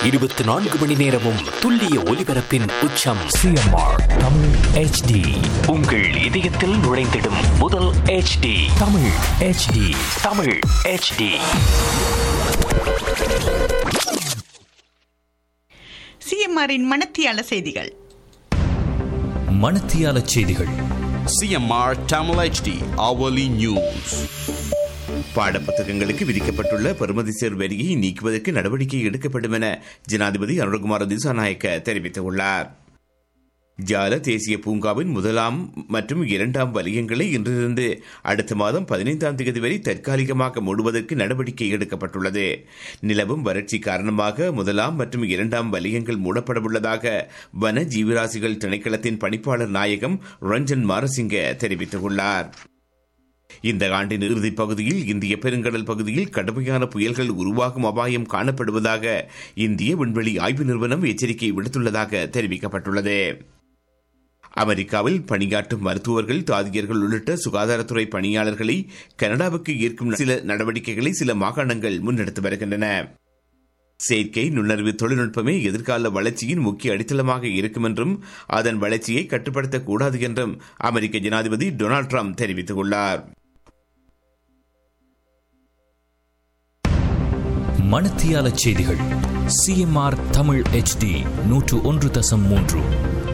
இருபத்தி நான்கு மணி நேரமும் துல்லிய ஒலிபரப்பின் உச்சம் சிஎம்ஆர் தமிழ் ஹெச்டி உங்கள் இதயத்தில் நுழைந்திடும் முதல் HD Tamil HD Tamil HD சிஎம்ஆரின் மனத்தியால செய்திகள் மணத்தியால செய்திகள் CMR Tamil HD hourly news பாடப்புத்தகங்களுக்கு விதிக்கப்பட்டுள்ள பெறுமதி சேர் வரியை நீக்குவதற்கு நடவடிக்கை எடுக்கப்படும் என ஜனாதிபதி அனுரகுமார திசாநாயக்க தெரிவித்துள்ளார் ஜால தேசிய பூங்காவின் முதலாம் மற்றும் இரண்டாம் வலயங்களை இன்றிருந்து அடுத்த மாதம் பதினைந்தாம் தேதி வரை தற்காலிகமாக மூடுவதற்கு நடவடிக்கை எடுக்கப்பட்டுள்ளது நிலவும் வறட்சி காரணமாக முதலாம் மற்றும் இரண்டாம் வலயங்கள் மூடப்படவுள்ளதாக வன ஜீவராசிகள் திணைக்களத்தின் பணிப்பாளர் நாயகம் ரஞ்சன் மாரசிங்க தெரிவித்துள்ளார் இந்த ஆண்டின் இறுதிப் பகுதியில் இந்திய பெருங்கடல் பகுதியில் கடுமையான புயல்கள் உருவாகும் அபாயம் காணப்படுவதாக இந்திய விண்வெளி ஆய்வு நிறுவனம் எச்சரிக்கை விடுத்துள்ளதாக தெரிவிக்கப்பட்டுள்ளது அமெரிக்காவில் பணியாற்றும் மருத்துவர்கள் தாதியர்கள் உள்ளிட்ட சுகாதாரத்துறை பணியாளர்களை கனடாவுக்கு ஈர்க்கும் சில நடவடிக்கைகளை சில மாகாணங்கள் முன்னெடுத்து வருகின்றன செயற்கை நுண்ணறிவு தொழில்நுட்பமே எதிர்கால வளர்ச்சியின் முக்கிய அடித்தளமாக இருக்கும் என்றும் அதன் வளர்ச்சியை கட்டுப்படுத்தக்கூடாது என்றும் அமெரிக்க ஜனாதிபதி டொனால்டு ட்ரம்ப் தெரிவித்துள்ளார் மணத்தியால செய்திகள் சிஎம்ஆர் தமிழ் ஹெச்டி நூற்று ஒன்று தசம் மூன்று